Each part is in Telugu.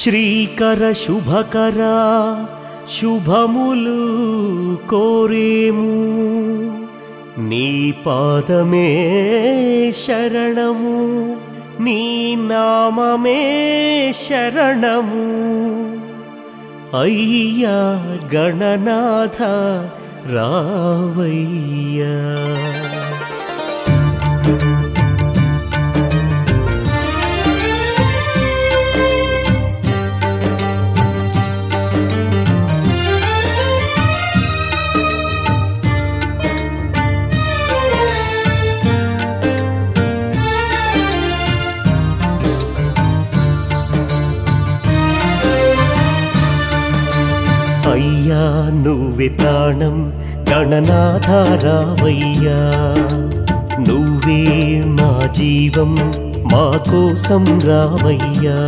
శ్రీకర శుభకర శుభములు కోరేము నీ పాదమే శరణము నీ నామమే శరణము అయ్యా గణనాథ రావయ్యా అయ్యా నువ్వే ప్రాణం గణనాథారావయ్యా నువ్వే మా జీవం మా కోసం రావయ్యా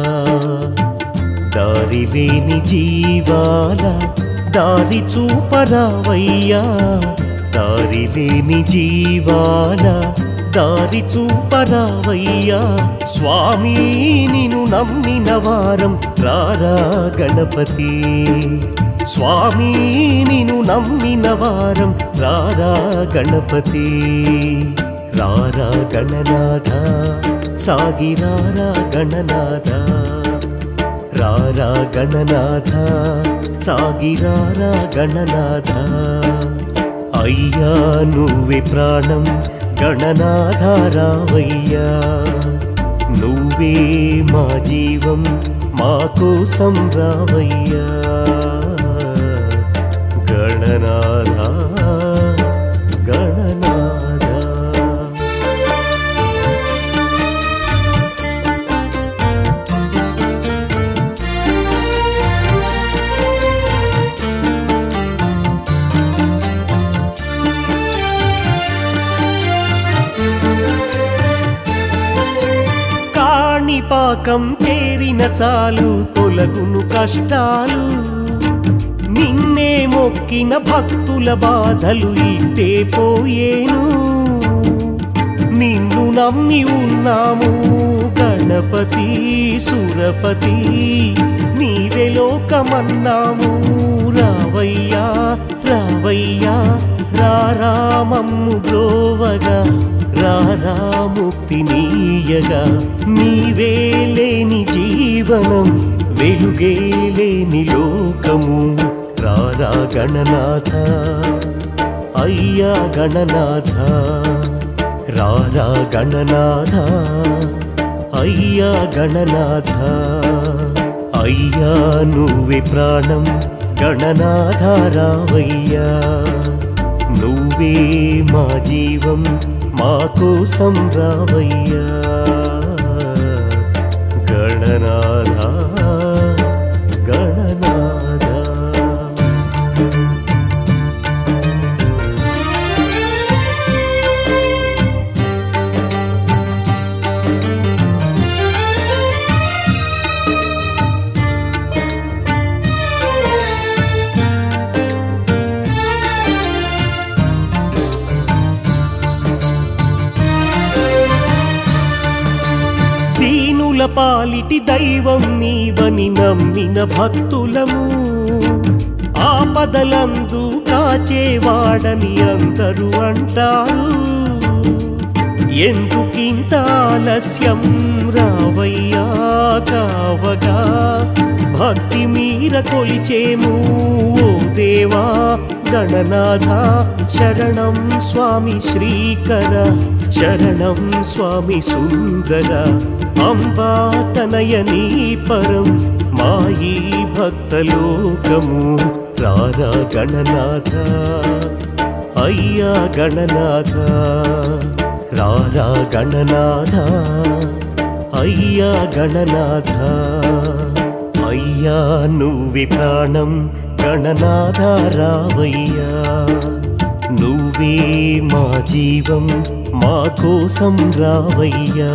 దారి లేని జీవాల దారి చూపరావయ్యా దారి లేని జీవాల దారి చూపరావయ్యా స్వామి నిన్ను నమ్మిన వారం రారా గణపతి స్వామి నిన్ను నమ్మిన వారం రారా గణపతి రారా గణనాథ సాగిరారా గణనాథ రారా గణనాథ సాగిరారా గణనాథ అయ్యా నువ్వే ప్రాణం గణనాథ రావయ్యా నువ్వే మా జీవం మా కోసం రావయ్యా గణనాథ గణనాథ కాణిపాకం చేరిన చాలు తొలగును కష్టాలు నిన్నే మొక్కిన భక్తుల బాధలు ఇట్టే పోయేను నిన్ను నమ్మి ఉన్నాము గణపతి సురపతి నీవే లోకమన్నాము రావయ్యా రావయ్యా రారామమ్ము బ్రోవగా రారాముక్తి నీయగా నీవే లేని జీవనం వెలుగే లేని లోకము రారా గణనాథ అయ్యా గణనాథ రారా గణనాథ అయ్యా గణనాథ అయ్యా నువ్వే ప్రాణం గణనాథ రావయ్యా నువ్వే మా జీవం మా కోసం రావయ్యా గణనాథ గణనాథ దీనుల పాలిటి దైవం నీవని నమ్మిన భక్తులము ఆపదలందు కాచేవాడని అందరూ అంటారు ఎందుకింత ఆలస్యం రావయ్యా కావగా భక్తి మీర కొలిచేము ఓ దేవా గణనాథ శరణం స్వామి శ్రీకర శరణం స్వామి సుందర అంబా తనయనీ పరం మాయి భక్తలోకము రారా గణనాథ అయ్యా గణనాథ రారా గణనాథ అయ్యా గణనాథ అయ్యా నువ్వే ప్రాణం గణనాథ రావయ్యా నువ్వే మా జీవం మా కోసం రావయ్యా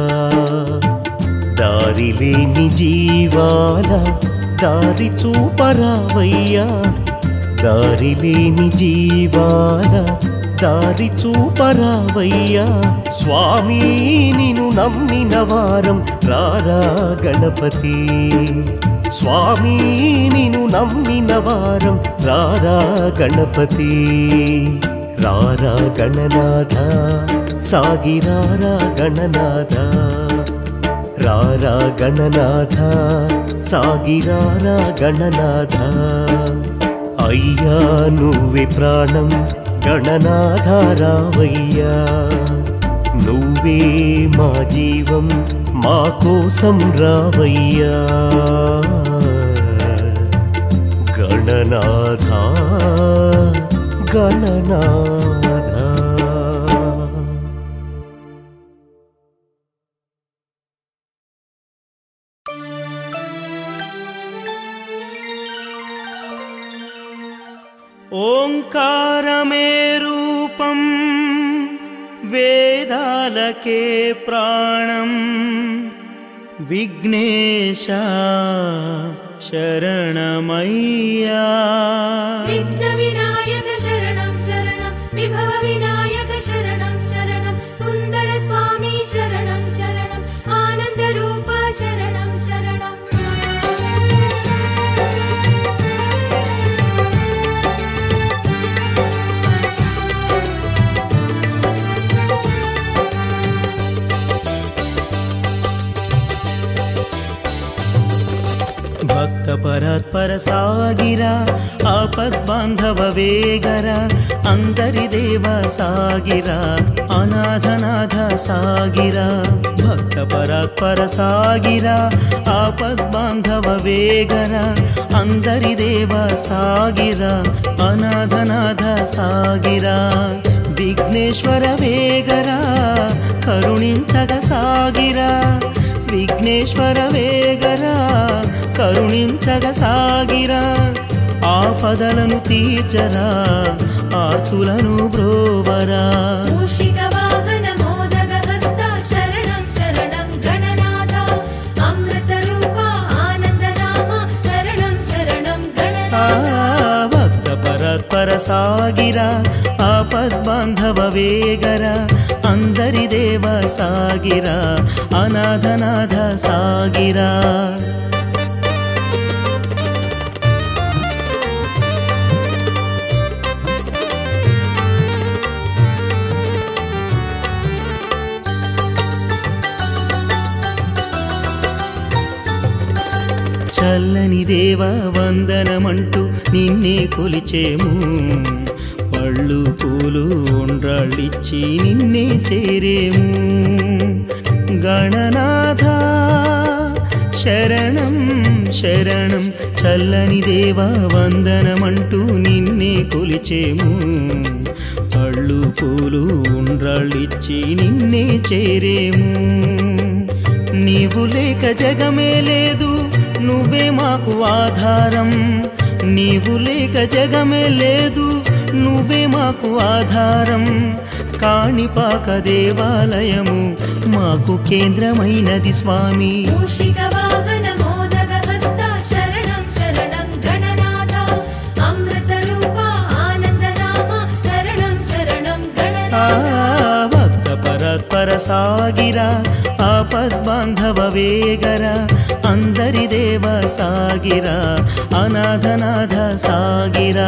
దారి లేని జీవాల దారి చూపరావయ్యా దారి లేని జీవాల దారి చూపరావయ్యా స్వామి నిన్ను నమ్మిన వారం రారా గణపతి స్వామి నిను నమ్మిన వారం రారా గణపతి రారా గణనాథ సాగిరారా గణనాథ రారా గణనాథ సాగిరారా గణనాథ అయ్యా నువ్వే ప్రాణం గణనాథ రావయ్యా నువ్వే మా జీవం మా కోసం రావయ్యా గణనాథ గణనాథ ఓంకారమే రూపం వేదాలకే ప్రాణం విఘ్నేశ శరణమయ్యా విఘ్న వినాయక శరణం శరణం విభవ వినాయక శరణం శరణం సుందర స్వామి శరణం శరణం ఆనంద రూప శరణం శరణం ಭಕ್ತ ಪರಾತ್ಪರ ಸಾಗಿರ ಆಪದ್ ಬಾಂಧವ ವೇಗರ ಅಂದರಿ ದೇವ ಸಾಗಿರ ಅನಾಥನಾಥ ಸಾಗಿರ ಭಕ್ತ ಪರಾತ್ಪರ ಸಾಗಿರ ಆಪದ್ ಬಾಂಧವ ವೇಗರ అందరి దేవ సాగిర అనాథనాథ సాగిర విఘ్నేశ్వర వేగర కరుణించగ సాగిర విఘ్నేశ్వర వేగర కరుణించగ సాగిర ఆపదలను తీర్చరా ఆర్తులను బ్రోవరా మూషిక వాహన మోదగ హస్త శరణం శరణం గణనాథ అమృత రూప ఆనంద నామ శరణం శరణం ఆ గణనాథ భక్త పరత్పర సాగిర ఆపద్ బాంధవ వేగర అందరి దేవ సాగిర అనాథనాథ సాగిరా చల్లని దేవ వందనమంటూ నిన్నే కొలిచేము పళ్ళు పూలు ఉండ్రాళ్ళిచ్చి నిన్నే చేరేము గణనాథ శరణం శరణం చల్లని దేవ వందనమంటూ నిన్నే కొలిచేము పళ్ళు పూలు ఉండ్రాళ్ళిచ్చి నిన్నే చేరేము నీవు లేక జగమే లేదు నువ్వే మాకు ఆధారం నీవు లేక జగమే లేదు నువ్వే మాకు ఆధారం కాణిపాక దేవాలయము మాకు కేంద్రమైనది స్వామి మూషిక వాహన మోదగ హస్త శరణం శరణం గణనాథ అమృత రూప ఆనంద నామ శరణం శరణం ఆ గణనాథ భక్త పరత్పర సాగిర ఆపద్ బాంధవ వేగర అందరి దేవ సాగిర అనాథనాథ సాగిరా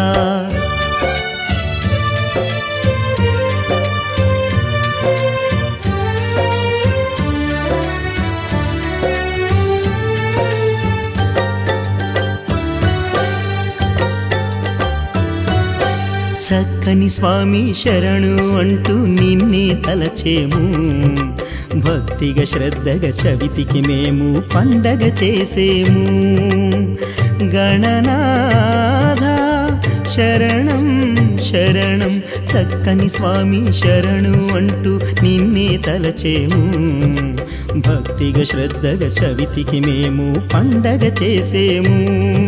చక్కని స్వామి శరణు అంటూ నిన్నే తలచేము భక్తిగా శ్రద్ధగా చవితికి మేము పండగ చేసేము గణనాథ శరణం శరణం చక్కని స్వామి శరణు అంటూ నిన్నే తలచేము భక్తిగా శ్రద్ధగా చవితికి మేము పండగ చేసేము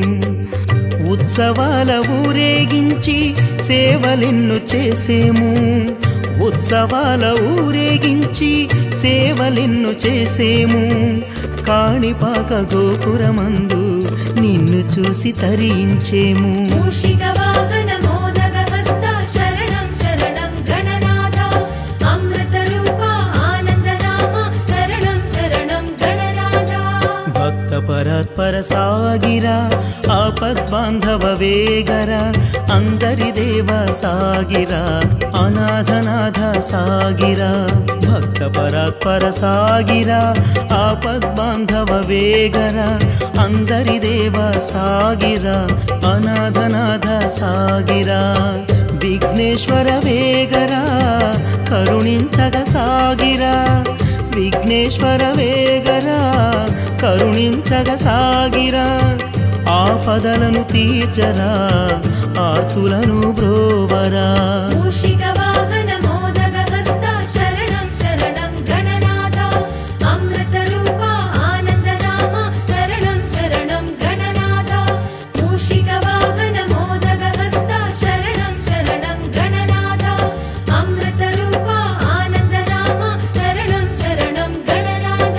ఉత్సవాల ఊరేగించి సేవలెన్ను చేసేము ఉత్సవాల ఊరేగించి సేవలెన్ను చేసేము కాణిపాక గోపురమందు నిన్ను చూసి తరించేము మూషిక వాహన మోదగ హస్త శరణం శరణం గణనాథ అమృత రూప ఆనంద నామ శరణం శరణం గణనాథ భక్త పరాత్పర సాగిరా ఆపద్బాంధవ వేగరా అందరి దేవ సాగిరా అనాథనాథ సాగిరా భక్త పరాత్పర సాగిరా ఆపద్బాంధవ వేగరా అందరి దేవ సాగిరా అనాథనాథ సాగిరా విఘ్నేశ్వర వేగరా కరుణించగ సాగిరా విఘ్నేశ్వర వేగరా కరుణించగ సాగిరా ఆపదలను తీర్చరా ఆర్తులను బ్రోవరా మూషిక వాహన మోదగ హస్త శరణం శరణం గణనాథ అమృత రూప ఆనంద నామ శరణం శరణం గణనాథ మూషిక వాహన మోదగ హస్త శరణం శరణం గణనాథ అమృత రూప ఆనంద నామ శరణం శరణం గణనాథ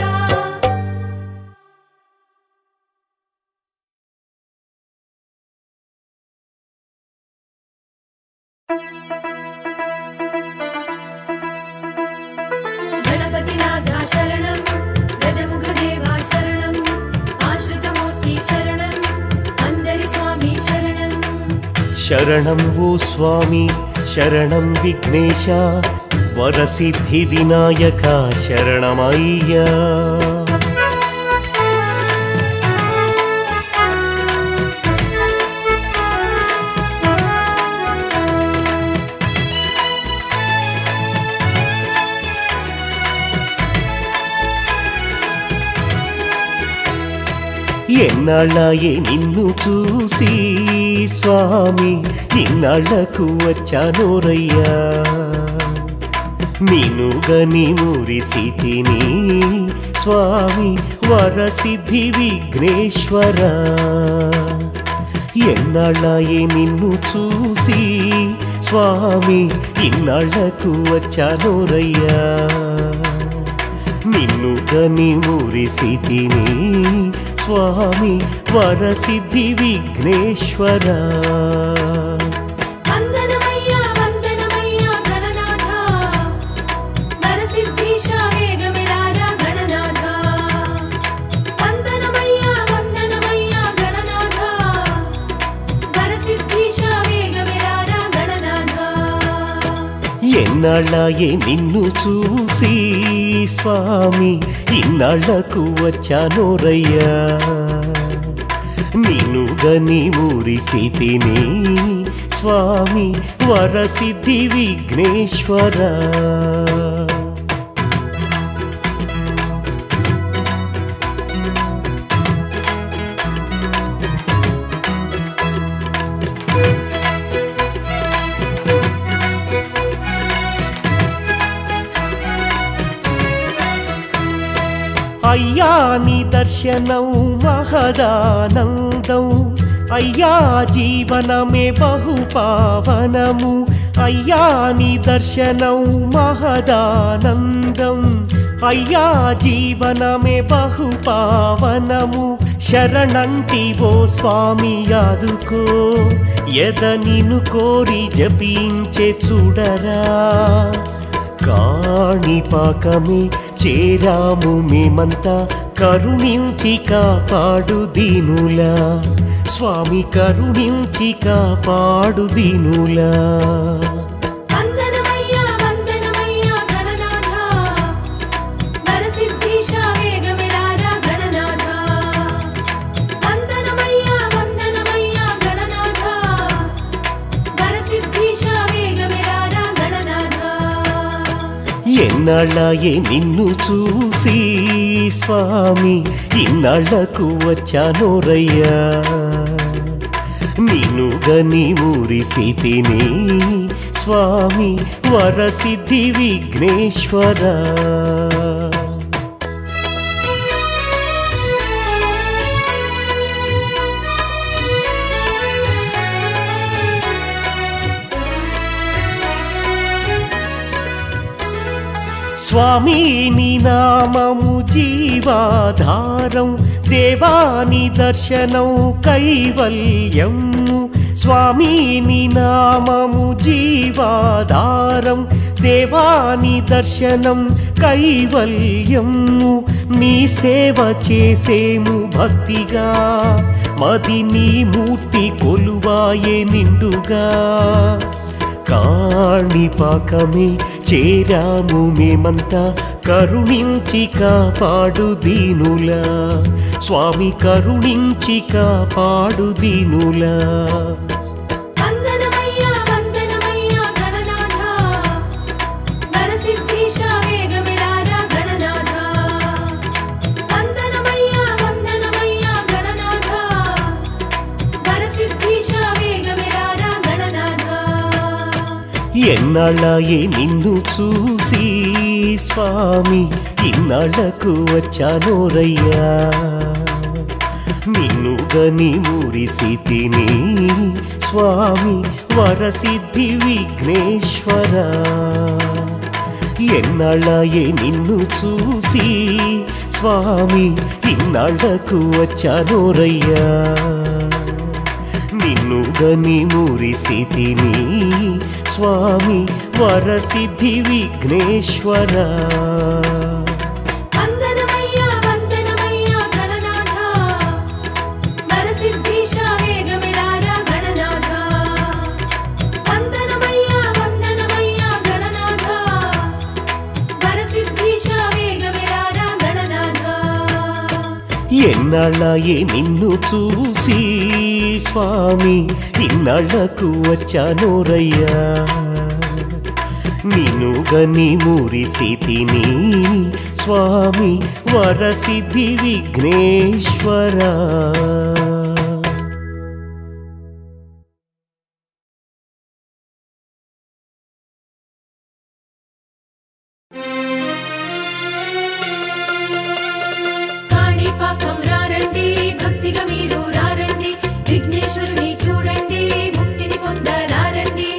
గణపతినాథ శరణం గజముఖదేవా శరణం ఆశ్రితమూర్తి శరణం అందరి స్వామి శరణం శరణం ఓ స్వామి శరణం విఘ్నేశ వరసిద్ధి వినాయక శరణమయ్యా ఎన్నాళ్ళాయే నిన్ను చూసి స్వామి ఇన్నాళ్లకు వచ్చానోరయ్యా నిన్నుగని మురిసి తిని స్వామి వరసిద్ధి విఘ్నేశ్వర ఎన్నాళ్ళాయే నిన్ను చూసి స్వామి ఇన్నాళ్లకు వచ్చానోరయ్యా నిన్ను కని మురిసి తిని స్వామి వరసిద్ధి విఘ్నేశ్వర వందనమయ్యా వందనమయ్యా గణనాథ వరసిద్ధీశ వేగమిరారా గణనాథ వందనమయ్యా వందనమయ్యా గణనాథ వరసిద్ధీశ వేగమిరారా గణనాథ ఎన్నాళ్ళాయే నిన్ను చూసి స్వామి ఇన్నాళ్లకు వచ్చానోరయ్యా నిన్ను గని మురిసి తిని స్వామి వరసిద్ధి విఘ్నేశ్వర అయ్యా నీ దర్శనం మహదానందం అయ్యా జీవనమే బహు పావనము అయ్యా నీ దర్శనం మహదానందం అయ్యా జీవనమే బహు పావనము శరణంటి ఓ స్వామి యాదుకో ఎద నిన్ను కోరి జపించే చూడరా కాణిపాకమే చేరాము మేమంతా కరుణించి కాపాడు దీనులా స్వామి కరుణించి కాపాడు దీనులా వందనమయ్యా వందనమయ్యా గణనాథ వరసిద్ధీశ వేగమిరారా గణనాథ వందనమయ్యా వందనమయ్యా గణనాథ వరసిద్ధీశ వేగమిరారా గణనాథ ఎన్నాళ్ళాయే నిన్ను చూసి స్వామి ఇన్నాళ్లకు వచ్చానోరయ్యా నిన్ను గని మురిసి తిని స్వామి వరసిద్ధి విఘ్నేశ్వర స్వామి నీ నామము జీవాధారం దేవాని దర్శనం కైవల్యము స్వామిని నామము జీవాధారం దేవాని దర్శనం కైవల్యము నీ సేవ చేసేము భక్తిగా మది నీ మూర్తి కొలువాయే నిండుగా కాణిపాకమే చేరాము మేమంతా కరుణించి కాపాడు దీనులా స్వామి కరుణించి కాపాడు దీనులా వందనమయ్యా వందనమయ్యా గణనాథ నరసిద్ధీశ వేగమిరారా గణనాథ వందనమయ్యా వందనమయ్యా గణనాథ నరసిద్ధీశ వేగమిరారా గణనాథ ఎన్నాళ్ళాయే నిన్ను చూసి స్వామి ఇన్నాళ్లకు వచ్చానోరయ్యా నిన్ను గని మురిసి తిని స్వామి వరసిద్ధి విఘ్నేశ్వర ఎన్నాళ్ళాయే నిన్ను చూసి స్వామి ఇన్నాళ్లకు వచ్చానోరయ్యా నిన్ను గని మురిసి తిని స్వామి వరసిద్ధి విఘ్నేశ్వర వందనమయ్యా వందనమయ్యా గణనాథ నరసిద్ధీశ వేగమిరారా గణనాథ వందనమయ్యా వందనమయ్యా గణనాథ నరసిద్ధీశ వేగమిరారా గణనాథ ఎన్నాళ్ళాయే నిన్ను చూసి స్వామి ఇన్నాళ్లకు వచ్చానోరయ్యా నిన్ను గని మురిసి తిని స్వామి వరసిద్ధి విఘ్నేశ్వరా కాణిపాకం రారండి భక్తిగా మీరు రారండి విఘ్నేశ్వరుని చూడండి ముక్తిని పొందరారండి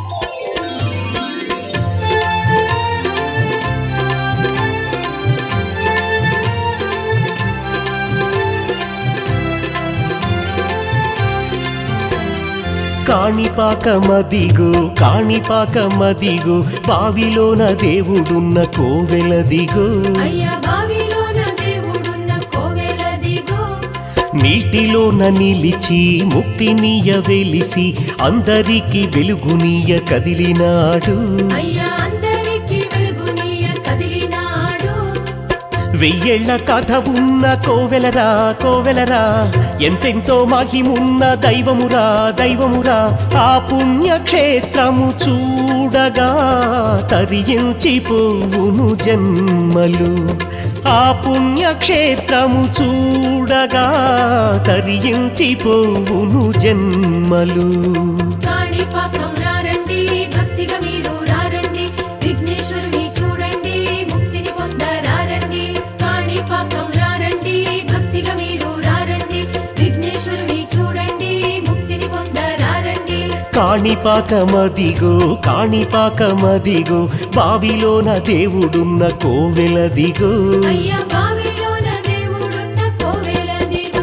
కాణిపాకమదిగో కాణిపాకమదిగో బావిలోన దేవుడున్న కోవెలదిగో అయ్యా బావిలోన దేవుడున్న కోవెల దిగో నీటిలోన నిలిచి ముక్తినీయ వెలిసి అందరికి వెలుగునీయ కదిలినాడు అయ్యా అందరికి వెలుగునీయ కదిలినాడు వెయ్యేళ్ల కథ ఉన్న కోవెలరా కోవెలరా ఎంతెంతో మహిమున్న దైవమురా దైవమురా ఆ పుణ్యక్షేత్రము చూడగా తరించి పోవును జన్మలు ఆ పుణ్యక్షేత్రము చూడగా తరించి పోవును జన్మలు కాణిపాకం రారండి భక్తిగా మీరు రారండి విఘ్నేశ్వరుని చూడండి ముక్తిని పొందరారండి కాణిపాకం రారండి భక్తిగా మీరు రారండి విఘ్నేశ్వరుని చూడండి ముక్తిని పొందరారండి కాణిపాకమదిగో కాణిపాకమదిగో బావిలోన దేవుడున్న కోవెలదిగో అయ్యా బావిలోన దేవుడున్న కోవెల దిగో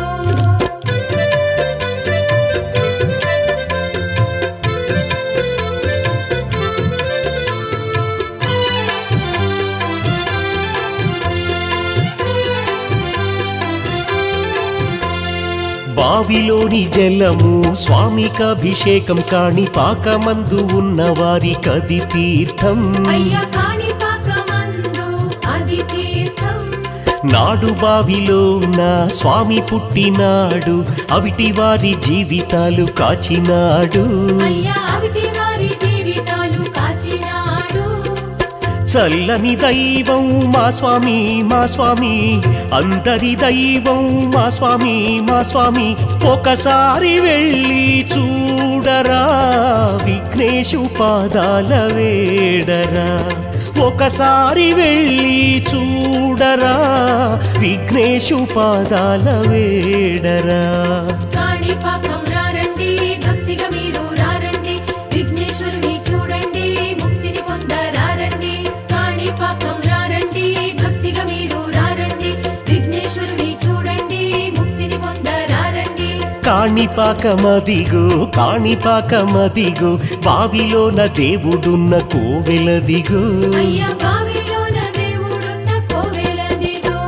బావిలోని జలము స్వామికభిషేకం కాణిపాకమందు ఉన్న వారి కది తీర్థం అయ్యా కాణిపాకమందు అది తీర్థం నాడు బావిలో నా స్వామి పుట్టినాడు అవిటి వారి జీవితాలు కాచినాడు అయ్యా అవిటి వారి జీవితాలు కాచినాడు చల్లని దైవం మా స్వామి మా స్వామి అందరి దైవం మా స్వామి మా స్వామి ఒకసారి వెళ్ళి చూడరా విఘ్నేశు పాదాల వేడరా ఒకసారి వెళ్ళి చూడరా విఘ్నేశు పాదాల వేడరా కాణిపాకం రారండి భక్తిగా మీరు రారండి విఘ్నేశ్వరుని చూడండి ముక్తిని పొందరారండి కాణిపాకం రారండి భక్తిగా మీరు రారండి విఘ్నేశ్వరుని చూడండి ముక్తిని పొందరారండి కాణిపాకమదిగో కాణిపాకమదిగో బావిలోన దేవుడున్న కోవెలదిగో అయ్యా బావిలోన దేవుడున్న కోవెలదిగో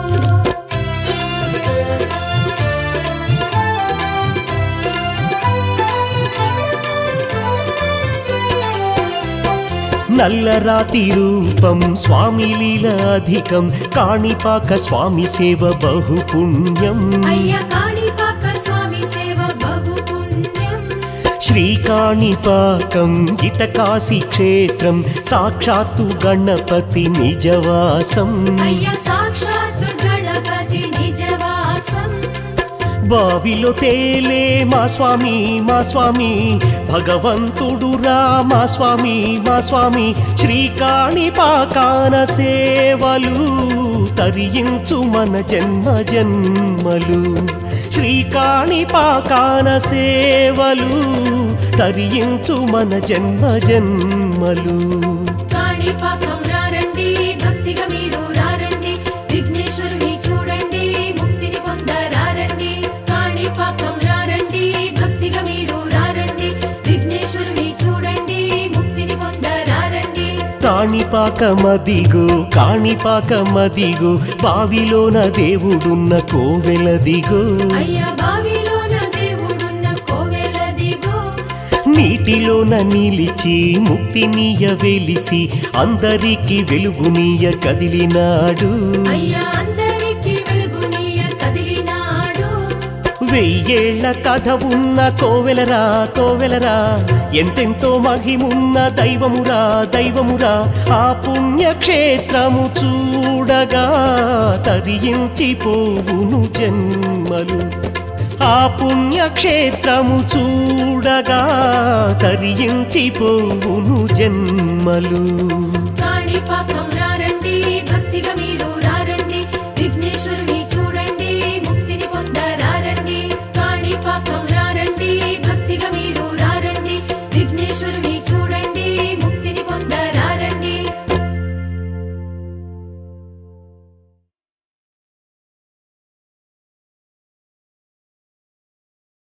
నల్లరాతి రూపం స్వామి లీల అధికం కాణిపాక స్వామి సేవ బహు పుణ్యం అయ్యా కాణిపాక స్వామి సేవ బహు పుణ్యం శ్రీకాణిపాకం ఇటకాశి క్షేత్రం సాక్షాత్తు గణపతి నిజవాసం అయ్యా సాక్షాత్ గణపతి నిజవాసం బావిలో తేలే మా స్వామి మా స్వామి భగవంతుడురా మా స్వామి మా స్వామి శ్రీకాణిపాకాన సేవలు తరించు మన జన్మ జన్మలు శ్రీకాణిపాకాన సేవలు తరించు మన జన్మ జన్మలు కాణిపాకం రారండి భక్తిగా మీరు రారండి విఘ్నేశ్వరుని చూడండి ముక్తిని పొందరారండి కాణిపాకం రారండి భక్తిగా మీరు రారండి విఘ్నేశ్వరుని చూడండి ముక్తిని పొందరారండి కాణిపాకమదిగో కాణిపాకమదిగో బావిలోన దేవుడున్న కోవెలదిగో అయ్యా బావిలోన దేవుడున్న కోవెలదిగో నీటిలోన నిలిచి ముక్తినీయ వెలిసి అందరికి వెలుగునీయ కదిలినాడు అయ్యా అందరికి వెలుగునీయ కదిలినాడు వెయ్యేళ్ల కథ ఉన్న కోవెలరా కోవెలరా ఎంతెంతో మహిమున్న దైవమురా దైవమురా ఆ పుణ్యక్షేత్రము చూడగా తరించిపోవును జన్మలు ఆ పుణ్యక్షేత్రము చూడగా తరించిపోవును జన్మలు కాణిపాకం రా